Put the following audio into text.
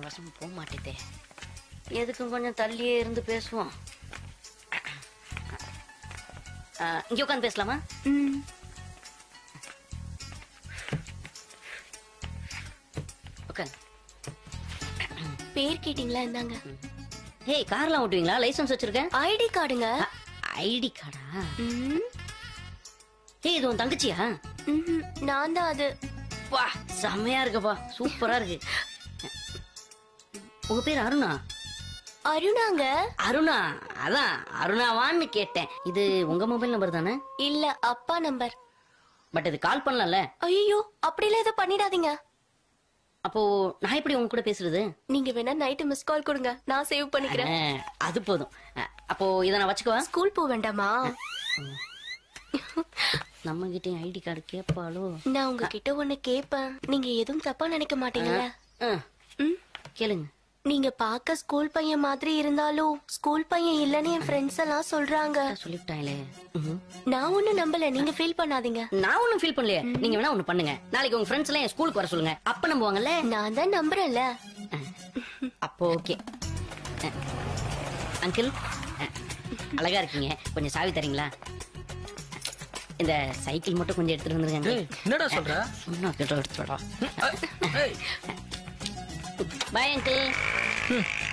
வசம் போக மாட்டேதே எதுக்கும் கொஞ்சம் தள்ளியே இருந்து பேசுவோம் ஆ, இங்க உட்காந்து பேசலாமா ம் உட்காந்து பேர் கேட்டீங்களா இந்தாங்க ஏய் கார்லாம் ஓட்டுவீங்களா லைசென்ஸ் வச்சிருக்கேன் ஐடி கார்டுங்க ஐடி கார்டா ம் ஏய் இது உன் தங்கச்சியா ம்ஹும். நான் தான் அது வா செம்மையா இருக்குப்பா சூப்பரா இருக்கு உங்க பேர் அருணா அருணாங்க அருணா அதான் அருணாவான்னு கேட்டேன் இது உங்க மொபைல் நம்பர் தானே இல்ல அப்பா நம்பர் பட் இது கால் பண்ணலாம்ல ஐயோ அப்படிலாம் எதுவும் பண்ணிடாதீங்க அப்போ நான் எப்படி உங்க கூட பேசுறது நீங்க வேணா நைட்டு மிஸ் கால் கொடுங்க நான் சேவ் பண்ணிக்கிறேன் ஆ, அது போதும் ஆ, அப்போ இதை நான் வச்சுக்கவா ஸ்கூல் போக வேண்டாமா நம்ம கிட்ட ஐடி கார்டு கேட்பாளோ நான் உங்ககிட்ட ஒண்ணு கேப்பேன் நீங்க எதுவும் தப்பா நினைக்க மாட்டீங்கல்ல ஆ, ம்? கேளுங்க நீங்க பார்க்க ஸ்கூல் பையன் மாதிரி இருந்தாலும் ஸ்கூல் பையன் இல்லன்னு என் ஃப்ரெண்ட்ஸ் எல்லாம் சொல்றாங்க சொல்லிவிட்டாங்களே ம்ஹும். நான் ஒண்ணும் நம்பல நீங்க ஃபீல் பண்ணாதீங்க நான் ஒண்ணும் ஃபீல் பண்ணலையே நீங்க வேணா ஒண்ணு பண்ணுங்க நாளைக்கு உங்க ஃப்ரெண்ட்ஸ் எல்லாம் என் ஸ்கூலுக்கு வர சொல்லுங்க அப்ப நம்புவாங்கல்ல நான் தான் நம்புறேன்ல அப்போ ஓகே அங்கிள் அழகா இருக்கீங்க கொஞ்சம் சாவி தரீங்களா இந்த சைக்கிள் மட்டும் கொஞ்சம் எடுத்துட்டு வந்துருங்க ஏய், என்னடா சொல்ற சும்மா கிட்ட எடுத்துடா ஏய், பாய் அங்கிள் ம்,